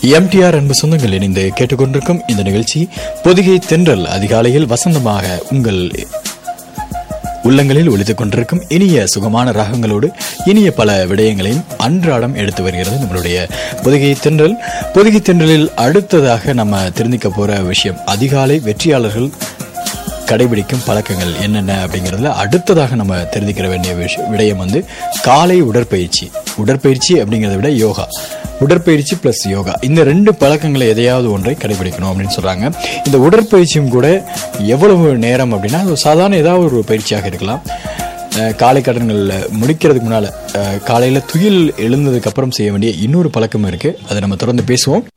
MTR அன்பு சொந்தங்கள் இணைந்து கேட்டுக்கொண்டிருக்கும் இந்த நிகழ்ச்சி பொதிகை தென்றல் அதிகாலையில் வசந்தமாக உங்கள் உள்ளங்களில் ஒழித்துக் கொண்டிருக்கும் இனிய சுகமான ராகங்களோடு இனிய பல விடயங்களையும் அன்றாடம் எடுத்து வருகிறது நம்மளுடைய பொதிகை தென்றல் பொதிகை தென்றலில் அடுத்ததாக நம்ம தெரிஞ்சுக்க போற விஷயம் அதிகாலை வெற்றியாளர்கள் கடைபிடிக்கும் பழக்கங்கள் என்னென்ன அப்படிங்கிறதுல அடுத்ததாக நம்ம தெரிஞ்சுக்கிற வேண்டிய விஷயம் விடயம் வந்து காலை உடற்பயிற்சி உடற்பயிற்சி அப்படிங்கிறத விட யோகா உடற்பயிற்சி ப்ளஸ் யோகா இந்த ரெண்டு பழக்கங்களை எதையாவது ஒன்றை கடைபிடிக்கணும் அப்படின்னு சொல்கிறாங்க இந்த உடற்பயிற்சியும் கூட எவ்வளவு நேரம் அப்படின்னா அது சாதாரண ஏதாவது ஒரு பயிற்சியாக இருக்கலாம் அஹ் காலை கடன்களில் முடிக்கிறதுக்கு முன்னால் காலையில் துயில் எழுந்ததுக்கு அப்புறம் செய்ய வேண்டிய இன்னொரு பழக்கம் இருக்குது அதை நம்ம தொடர்ந்து பேசுவோம்